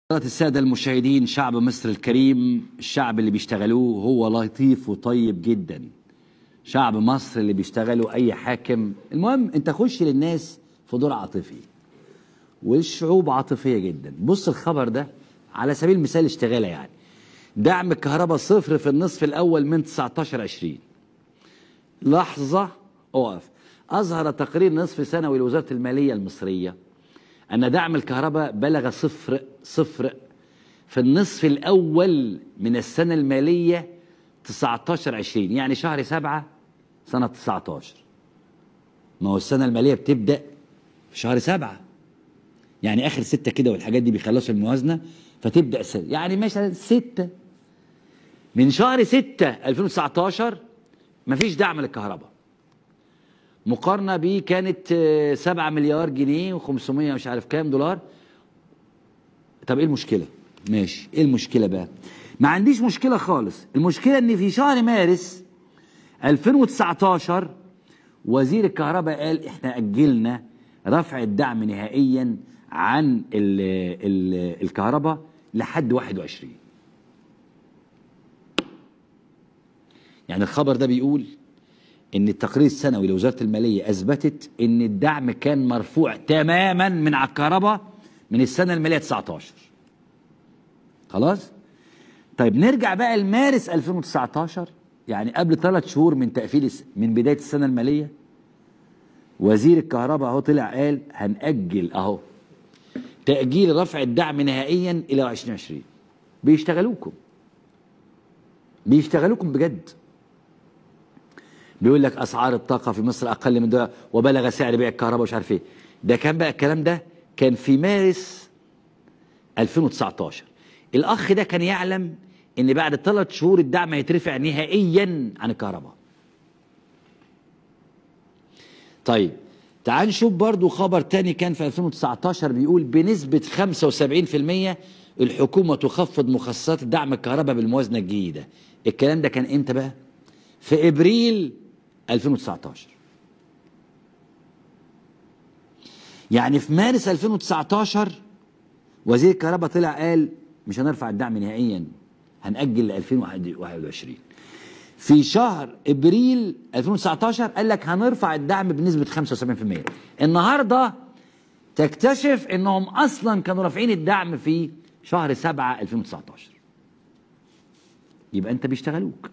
حضرات السادة المشاهدين شعب مصر الكريم الشعب اللي بيشتغلوه هو لطيف وطيب جدا شعب مصر اللي بيشتغلوا أي حاكم المهم أنت خش للناس في دور عاطفي والشعوب عاطفية جدا بص الخبر ده على سبيل المثال اشتغالة يعني دعم الكهرباء صفر في النصف الأول من 19 20 لحظة أقف أظهر تقرير نصف سنوي لوزارة المالية المصرية أن دعم الكهرباء بلغ صفر صفر في النصف الأول من السنة المالية 19 20 يعني شهر سبعة سنة 19 ما هو السنة المالية بتبدأ في شهر سبعة يعني آخر ستة كده والحاجات دي بيخلصوا الموازنة فتبدأ سنة يعني مثلا ستة من شهر ستة 2019 مفيش دعم للكهرباء مقارنة بيه كانت آه، 7 مليار جنيه و500 مش عارف كام دولار طب ايه المشكلة؟ ماشي ايه المشكلة بقى؟ ما عنديش مشكلة خالص المشكلة ان في شهر مارس 2019 وزير الكهرباء قال احنا اجلنا رفع الدعم نهائيا عن ال ال الكهرباء لحد 21 يعني الخبر ده بيقول ان التقرير السنوي لوزاره الماليه اثبتت ان الدعم كان مرفوع تماما من على الكهرباء من السنه الماليه 19 خلاص طيب نرجع بقى لمارس 2019 يعني قبل ثلاث شهور من تقفيل الس- من بدايه السنه الماليه وزير الكهرباء اهو طلع قال هنأجل اهو تأجيل رفع الدعم نهائيا الى 2020 بيشتغلوكم بيشتغلوكم بجد بيقول لك اسعار الطاقه في مصر اقل من ده وبلغ سعر بيع الكهرباء مش عارف ايه ده كان بقى الكلام ده كان في مارس 2019 الاخ ده كان يعلم ان بعد ثلاث شهور الدعم هيترفع نهائيا عن الكهرباء طيب تعال نشوف برضو خبر تاني كان في 2019 بيقول بنسبة 75% الحكومة تخفض مخصصات دعم الكهرباء بالموازنة الجديدة الكلام ده كان امتى بقى في ابريل 2019 يعني في مارس 2019 وزير الكهرباء طلع قال مش هنرفع الدعم نهائيا هنأجل ل 2021 في شهر ابريل 2019 قال لك هنرفع الدعم بنسبه 75% النهارده تكتشف انهم اصلا كانوا رافعين الدعم في شهر 7 2019 يبقى انت بيشتغلوك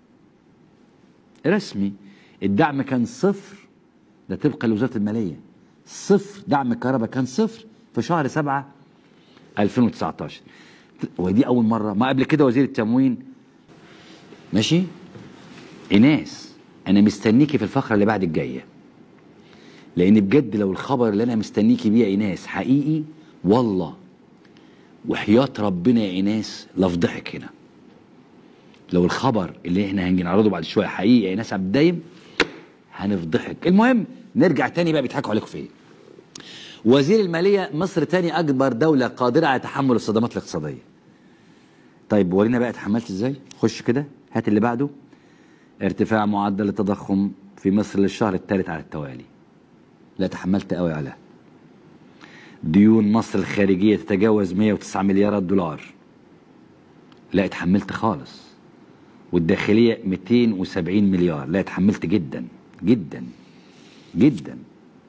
رسمي الدعم كان صفر ده طبقا لوزاره الماليه صفر دعم الكهرباء كان صفر في شهر 7 2019 ودي اول مره ما قبل كده وزير التموين ماشي ايناس انا مستنيكي في الفقره اللي بعد الجايه لان بجد لو الخبر اللي انا مستنيكي بيه يا ايناس حقيقي والله وحياه ربنا يا ايناس لفضحك هنا لو الخبر اللي احنا هنعرضه بعد شويه حقيقي يا ايناس عبد الدايم هنفضحك المهم نرجع تاني بقى بيضحكوا عليكم في ايه وزير الماليه مصر تاني اكبر دوله قادره على تحمل الصدمات الاقتصاديه طيب ورينا بقى اتحملت ازاي خش كده هات اللي بعده ارتفاع معدل التضخم في مصر للشهر الثالث على التوالي لا تحملت قوي على ديون مصر الخارجية تتجاوز 109 مليارات دولار لا اتحملت خالص والداخلية 270 مليار لا اتحملت جدا جدا جدا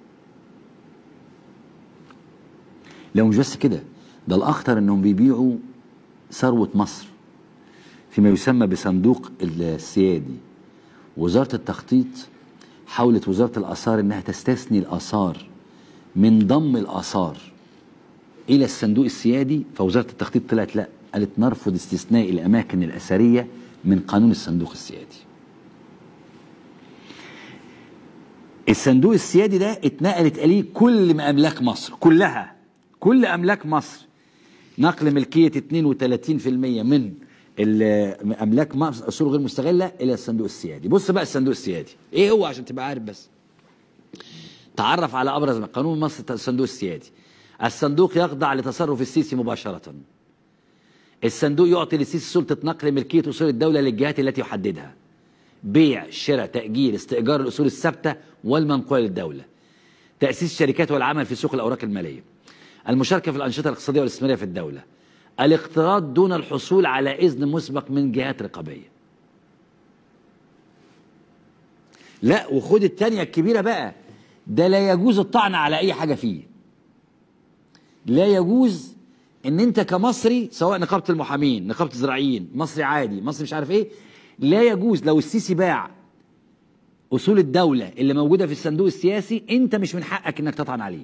لو مش بس كده ده الأخطر انهم بيبيعوا ثروة مصر فيما يسمى بصندوق السيادي وزارة التخطيط حاولت وزارة الآثار إنها تستثني الآثار من ضم الآثار إلى الصندوق السيادي فوزارة التخطيط طلعت لا قالت نرفض استثناء الأماكن الأثرية من قانون الصندوق السيادي الصندوق السيادي ده اتنقلت إليه كل أملاك مصر كلها كل أملاك مصر نقل ملكية 32% من ال- املاك مصر اصول غير مستغله الى الصندوق السيادي بص بقى الصندوق السيادي ايه هو عشان تبقى عارف بس تعرف على ابرز ما قانون مصر الصندوق السيادي الصندوق يخضع لتصرف السيسي مباشره الصندوق يعطي للسيسي سلطه نقل ملكيه اصول الدوله للجهات التي يحددها بيع شراء تاجير استئجار الاصول الثابته والمنقوله للدوله تاسيس الشركات والعمل في سوق الاوراق الماليه المشاركه في الانشطه الاقتصاديه والاستثماريه في الدوله الاقتراض دون الحصول على إذن مسبق من جهات رقابية لا وخد التانية الكبيرة بقى ده لا يجوز الطعن على أي حاجة فيه لا يجوز ان انت كمصري سواء نقابه المحامين نقابه الزراعيين مصري عادي مصري مش عارف ايه لا يجوز لو السيسي باع اصول الدوله اللي موجوده في الصندوق السياسي انت مش من حقك انك تطعن عليه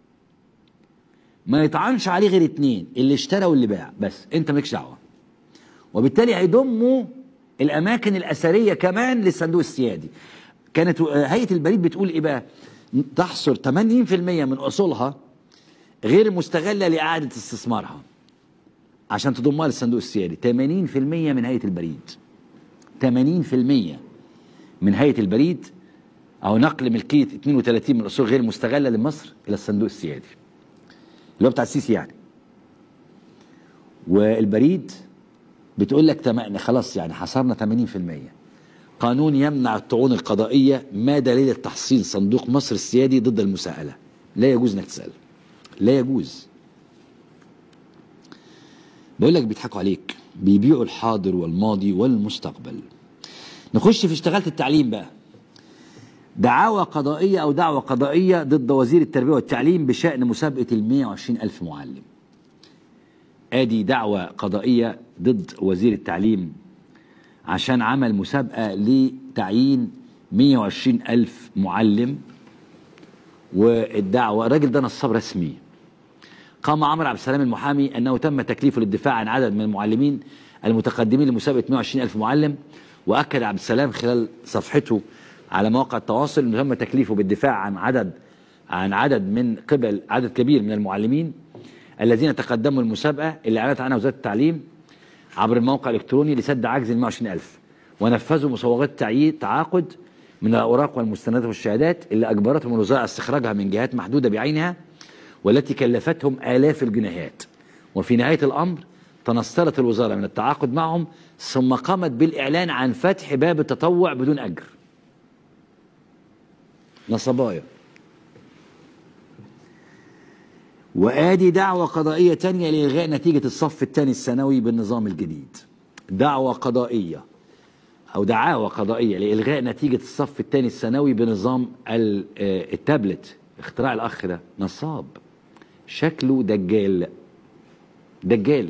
ما يطعنش عليه غير اتنين اللي اشترى واللي باع بس انت مالكش دعوه وبالتالي هيضموا الاماكن الاثريه كمان للصندوق السيادي كانت هيئه البريد بتقول ايه بقى تحصر 80% من اصولها غير مستغله لاعاده استثمارها عشان تضمها للصندوق السيادي 80% من هيئه البريد 80% من هيئه البريد او نقل ملكيه 32 من الاصول غير مستغله لمصر الى الصندوق السيادي اللي هو بتاع السيسي يعني والبريد بتقول لك تم... خلاص يعني حصرنا 80% قانون يمنع الطعون القضائيه ما دليل تحصيل صندوق مصر السيادي ضد المساءله لا يجوز انك تسال لا يجوز بقول لك بيضحكوا عليك بيبيعوا الحاضر والماضي والمستقبل نخش في اشتغالة التعليم بقى دعاوى قضائية أو دعوة قضائية ضد وزير التربية والتعليم بشأن مسابقة ال 120 ألف معلم آدي دعوة قضائية ضد وزير التعليم عشان عمل مسابقة لتعيين 120 ألف معلم والدعوة الراجل ده نصاب رسمي قام عمرو عبد السلام المحامي أنه تم تكليفه للدفاع عن عدد من المعلمين المتقدمين لمسابقة 120 ألف معلم وأكد عبد السلام خلال صفحته على مواقع التواصل أنه تم تكليفه بالدفاع عن عدد عن عدد من قبل عدد كبير من المعلمين الذين تقدموا المسابقة اللي أعلنت عنها وزارة التعليم عبر الموقع الإلكتروني لسد عجز ال 120 ألف ونفذوا مصوغات تعيين تعاقد من الأوراق والمستندات والشهادات اللي أجبرتهم الوزارة على استخراجها من جهات محدودة بعينها والتي كلفتهم آلاف الجنيهات وفي نهاية الأمر تنصلت الوزارة من التعاقد معهم ثم قامت بالإعلان عن فتح باب التطوع بدون أجر نصبايا وآدي دعوة قضائية تانية لإلغاء نتيجة الصف الثاني الثانوي بالنظام الجديد دعوة قضائية أو دعاوى قضائية لإلغاء نتيجة الصف الثاني الثانوي بنظام التابلت اختراع الأخ ده نصاب شكله دجال دجال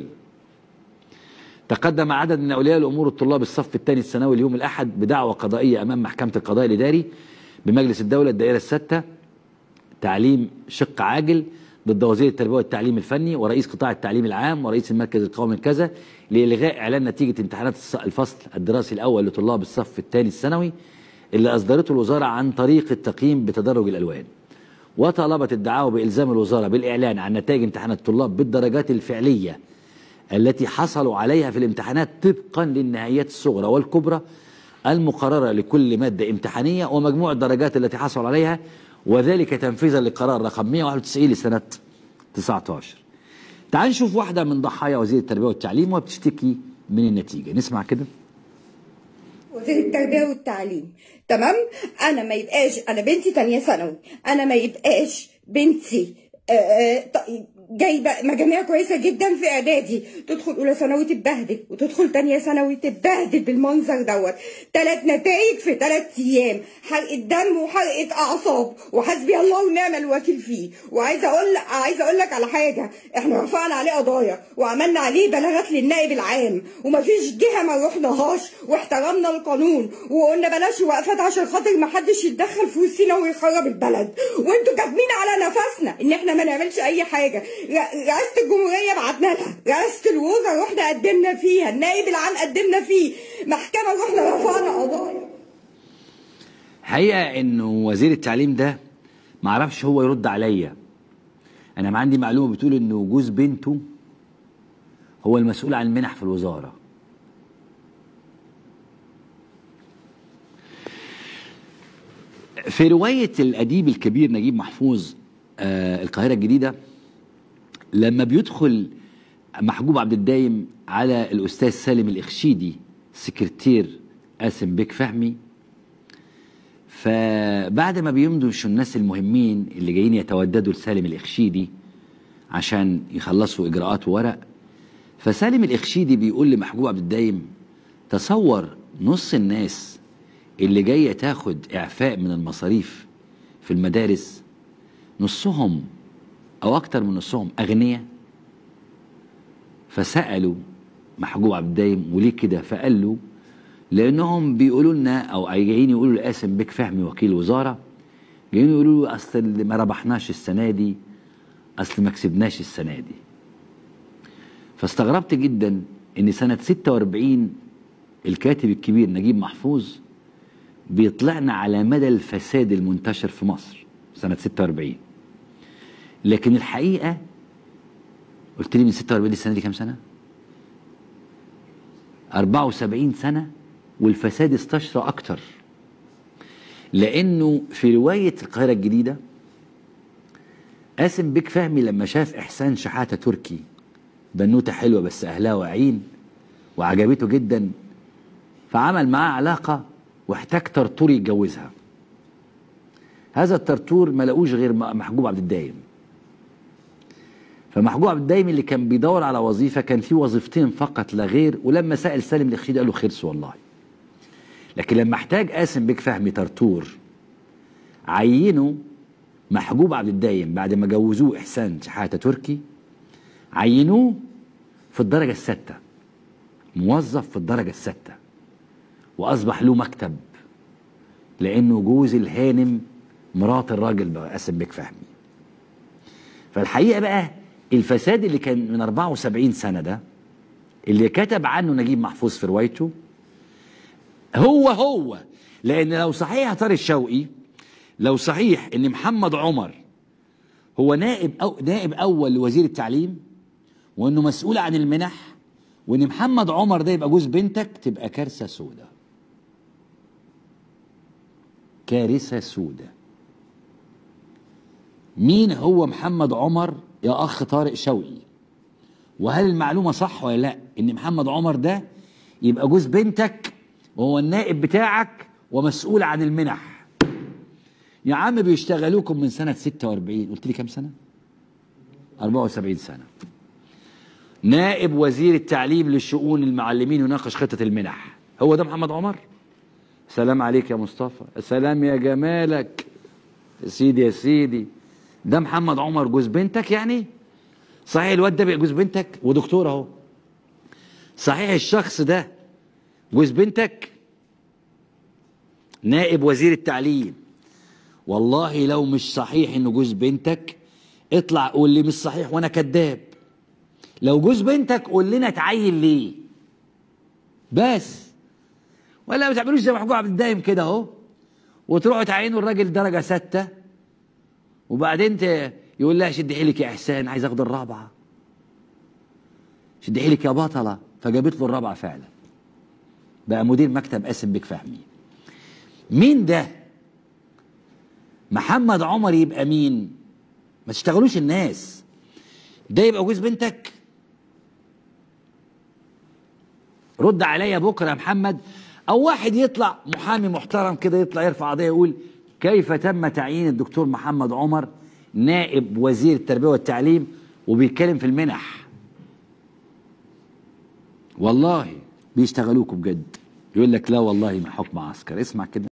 تقدم عدد من أولياء الأمور الطلاب الصف الثاني الثانوي اليوم الأحد بدعوى قضائية أمام محكمة القضاء الإداري بمجلس الدولة الدائرة الستة تعليم شق عاجل ضد وزير التربيه والتعليم الفني ورئيس قطاع التعليم العام ورئيس المركز القومي لكذا لالغاء اعلان نتيجه امتحانات الفصل الدراسي الاول لطلاب الصف الثاني الثانوي اللي اصدرته الوزاره عن طريق التقييم بتدرج الالوان. وطالبت الدعاوى بالزام الوزاره بالاعلان عن نتائج امتحانات الطلاب بالدرجات الفعليه التي حصلوا عليها في الامتحانات طبقا للنهايات الصغرى والكبرى المقرره لكل ماده امتحانيه ومجموع الدرجات التي حصلوا عليها وذلك تنفيذا لقرار رقم 191 لسنة 19 تعال نشوف واحدة من ضحايا وزير التربية والتعليم وبتشتكي من النتيجة نسمع كده وزير التربية والتعليم تمام أنا ما يبقاش أنا بنتي تانية ثانوي أنا ما يبقاش بنتي آه جايبه مجاميع كويسه جدا في اعدادي تدخل اولى ثانوي تتبهدل وتدخل تانية ثانوي تتبهدل بالمنظر دوت ثلاث نتائج في ثلاث ايام حرقه دم وحرقه اعصاب وحسبي الله ونعم الوكيل فيه وعايزه اقول عايزه اقول لك على حاجه احنا رفعنا عليه قضايا وعملنا عليه بلاغات للنائب العام ومفيش جهه ما رحناهاش واحترمنا القانون وقلنا بلاش وقفات عشان خاطر ما حدش يتدخل في وسطينا ويخرب البلد وانتوا كاتبين على نفسنا ان احنا ما نعملش اي حاجه رئاسة الجمهورية بعتنا لها رئاسة الوزراء رحنا قدمنا فيها النائب العام قدمنا فيه محكمة رحنا رفعنا قضايا حقيقة انه وزير التعليم ده معرفش هو يرد عليا انا ما عندي معلومة بتقول انه جوز بنته هو المسؤول عن المنح في الوزارة في رواية الأديب الكبير نجيب محفوظ آه القاهرة الجديدة لما بيدخل محجوب عبد الدايم على الأستاذ سالم الإخشيدي سكرتير قاسم بيك فهمي فبعد ما بيمدوا الناس المهمين اللي جايين يتوددوا لسالم الإخشيدي عشان يخلصوا إجراءات وورق فسالم الاخشيدي بيقول لمحجوب عبد الدايم تصور نص الناس اللي جايه تاخد اعفاء من المصاريف في المدارس نصهم او اكتر من نصهم اغنياء فسالوا محجوب عبد الدايم وليه كده فقال له لانهم بيقولوا لنا او جايين يقولوا لقاسم بيك فهمي وكيل وزاره جايين يقولوا له اصل اللي ما ربحناش السنه دي اصل ما كسبناش السنه دي فاستغربت جدا ان سنه 46 الكاتب الكبير نجيب محفوظ بيطلعنا على مدى الفساد المنتشر في مصر سنه 46 لكن الحقيقه قلت لي من 46 السنه دي كام سنه 74 سنه والفساد استشرى اكتر لانه في روايه القاهره الجديده قاسم بيك فهمي لما شاف احسان شحاته تركي بنوته حلوه بس اهلها واعيين وعجبته جدا فعمل معاه علاقه واحتاج طرطور يتجوزها هذا الطرطور ما لقوش غير محجوب عبد الدايم فمحجوب عبد الدايم اللي كان بيدور على وظيفه كان في وظيفتين فقط لا غير ولما سال سالم الخشيد قال له خرس والله لكن لما احتاج قاسم بيك فهمي طرطور عينه محجوب عبد الدايم بعد ما جوزوه احسان شحاته تركي عينوه في الدرجه السادسه موظف في الدرجه السادسه واصبح له مكتب لانه جوز الهانم مرات الراجل بقى قاسم بيك فهمي فالحقيقه بقى الفساد اللي كان من 74 سنه ده اللي كتب عنه نجيب محفوظ في روايته هو هو لان لو صحيح يا طارق الشوقي لو صحيح ان محمد عمر هو نائب أو نائب اول لوزير التعليم وانه مسؤول عن المنح وان محمد عمر ده يبقى جوز بنتك تبقى كارثه سودة كارثه سودة مين هو محمد عمر يا اخ طارق شوقي وهل المعلومه صح ولا لا ان محمد عمر ده يبقى جوز بنتك وهو النائب بتاعك ومسؤول عن المنح يا عم بيشتغلوكم من سنة 46 قلت لي كام سنة 74 سنة نائب وزير التعليم للشؤون المعلمين يناقش خطة المنح هو ده محمد عمر سلام عليك يا مصطفى سلام يا جمالك يا سيدي يا سيدي ده محمد عمر جوز بنتك يعني صحيح الواد ده بقى جوز بنتك ودكتور اهو صحيح الشخص ده جوز بنتك نائب وزير التعليم والله لو مش صحيح انه جوز بنتك اطلع قول لي مش صحيح وانا كذاب لو جوز بنتك قول لنا اتعين ليه بس ولا ما تعملوش زي محجوب عبد الدايم كده اهو وتروحوا تعينوا الراجل درجه سته وبعدين ت- يقول لها شد حيلك يا احسان عايز اخد الرابعه شد حيلك يا بطله فجابت له الرابعه فعلا بقى مدير مكتب قاسم بيك فهمي مين ده محمد عمر يبقى مين ما تشتغلوش الناس ده يبقى جوز بنتك رد عليا بكره يا محمد او واحد يطلع محامي محترم كده يطلع يرفع قضيه يقول كيف تم تعيين الدكتور محمد عمر نائب وزير التربيه والتعليم وبيتكلم في المنح والله بيشتغلوكوا بجد يقول لك لا والله ما حكم عسكر اسمع كده